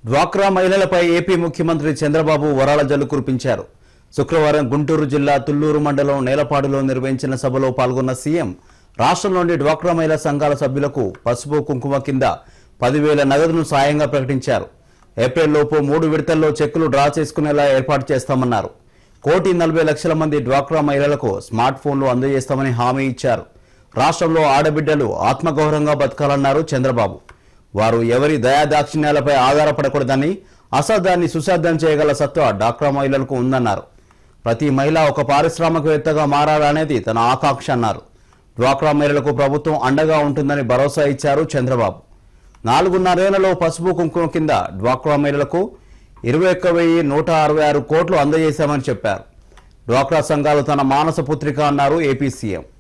డ్వాక్రా మహిళలపై ఏపీ ముఖ్యమంత్రి చంద్రబాబు వరాల జల్లు కురిపించారు శుక్రవారం గుంటూరు జిల్లా తుళ్లూరు మండలం నేలపాడులో నిర్వహించిన సభలో పాల్గొన్న సీఎం రాష్ట్రంలోని డ్వాక్రా మహిళా సంఘాల సభ్యులకు పసుపు కుంకుమ కింద పదివేల నగదును సాయంగా ప్రకటించారు ఏప్రిల్లోపు మూడు విడతల్లో చెక్కులు డ్రా చేసుకునేలా ఏర్పాటు చేస్తామన్నారు కోటి నలభై లక్షల మంది డ్వాక్రా మహిళలకు స్మార్ట్ ఫోన్లు అందజేస్తామని హామీ ఇచ్చారు రాష్ట్రంలో ఆడబిడ్డలు ఆత్మగౌరవంగా బతకాలన్నారు చంద్రబాబు వారు ఎవరి దయాదాక్షిణ్యాలపై ఆధారపడకూడదని అసాధ్యాన్ని సుసాధ్యం చేయగల సత్తా డాక్రా మహిళలకు ఉందన్నారు ప్రతి మహిళ ఒక పారిశ్రామికవేత్తగా మారాలనేది తన ఆకాంక్ష అన్నారు డ్వాక్రా మహిళలకు ప్రభుత్వం అండగా ఉంటుందని భరోసా ఇచ్చారు చంద్రబాబు నాలుగున్నరేళ్లలో పసుపు కుంకుమ కింద డ్వాక్రా మహిళలకు ఇరవై ఒక్క వెయ్యి నూట అరవై ఆరు కోట్లు అందజేశామని చెప్పారు డ్వాక్రా సంఘాలు తన మానస పుత్రిక అన్నారు ఏపీ సీఎం